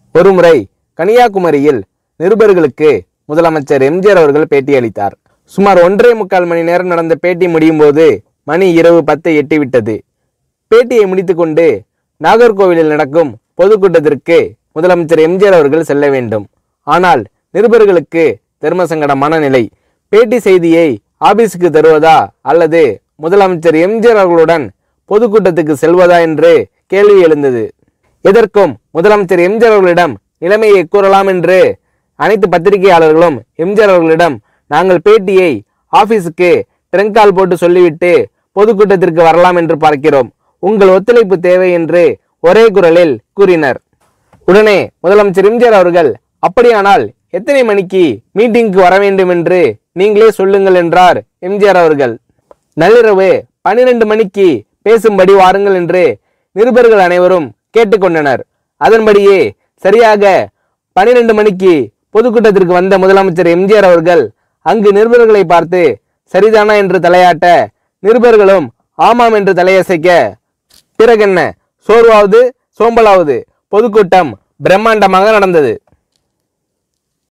ஒருமுறை கன்னியாகுமரியில் நிருபர்களுக்கு முதலமைச்சர் எம்ஜிஆர் அவர்கள் பேட்டியளித்தார் சுமார் ஒன்றே முக்கால் மணி நேரம் நடந்த பேட்டி முடியும் போது மணி இரவு பத்தை எட்டிவிட்டது பேட்டியை முடித்துக்கொண்டு நாகர்கோவிலில் நடக்கும் பொதுக்கூட்டத்திற்கு முதலமைச்சர் எம்ஜிஆர் அவர்கள் செல்ல வேண்டும் ஆனால் நிருபர்களுக்கு தர்மசங்கட மனநிலை பேட்டி செய்தியை ஆபீஸுக்கு தருவதா அல்லது முதலமைச்சர் எம்ஜிஆர் அவர்களுடன் பொதுக்கூட்டத்துக்கு செல்வதா என்று கேள்வி எழுந்தது எதற்கும் முதலமைச்சர் எம்ஜிஆர் அவர்களிடம் நிலைமையை கூறலாம் என்று அனைத்து பத்திரிகையாளர்களும் எம்ஜிஆர் அவர்களிடம் நாங்கள் பேட்டியை ஆபீஸுக்கு ட்ரங்க் கால் போட்டு சொல்லிவிட்டு பொதுக்கூட்டத்திற்கு வரலாம் என்று பார்க்கிறோம் உங்கள் ஒத்துழைப்பு தேவை என்று ஒரே குரலில் கூறினர் உடனே முதலமைச்சர் எம்ஜிஆர் அவர்கள் அப்படியானால் எத்தனை மணிக்கு மீட்டிங்க்கு வர வேண்டும் என்று நீங்களே சொல்லுங்கள் என்றார் எம்ஜிஆர் அவர்கள் நள்ளிரவு பன்னிரண்டு மணிக்கு பேசும்படி வாருங்கள் என்று நிருபர்கள் அனைவரும் கேட்டுக்கொண்டனர் அதன்படியே சரியாக பன்னிரண்டு மணிக்கு பொதுக்கூட்டத்திற்கு வந்த முதலமைச்சர் எம்ஜிஆர் அவர்கள் அங்கு நிருபர்களை பார்த்து சரிதானா என்று தலையாட்ட நிருபர்களும் ஆமாம் என்று தலையசைக்க பிறகென்ன சோர்வாவது சோம்பலாவது பொதுக்கூட்டம் பிரம்மாண்டமாக நடந்தது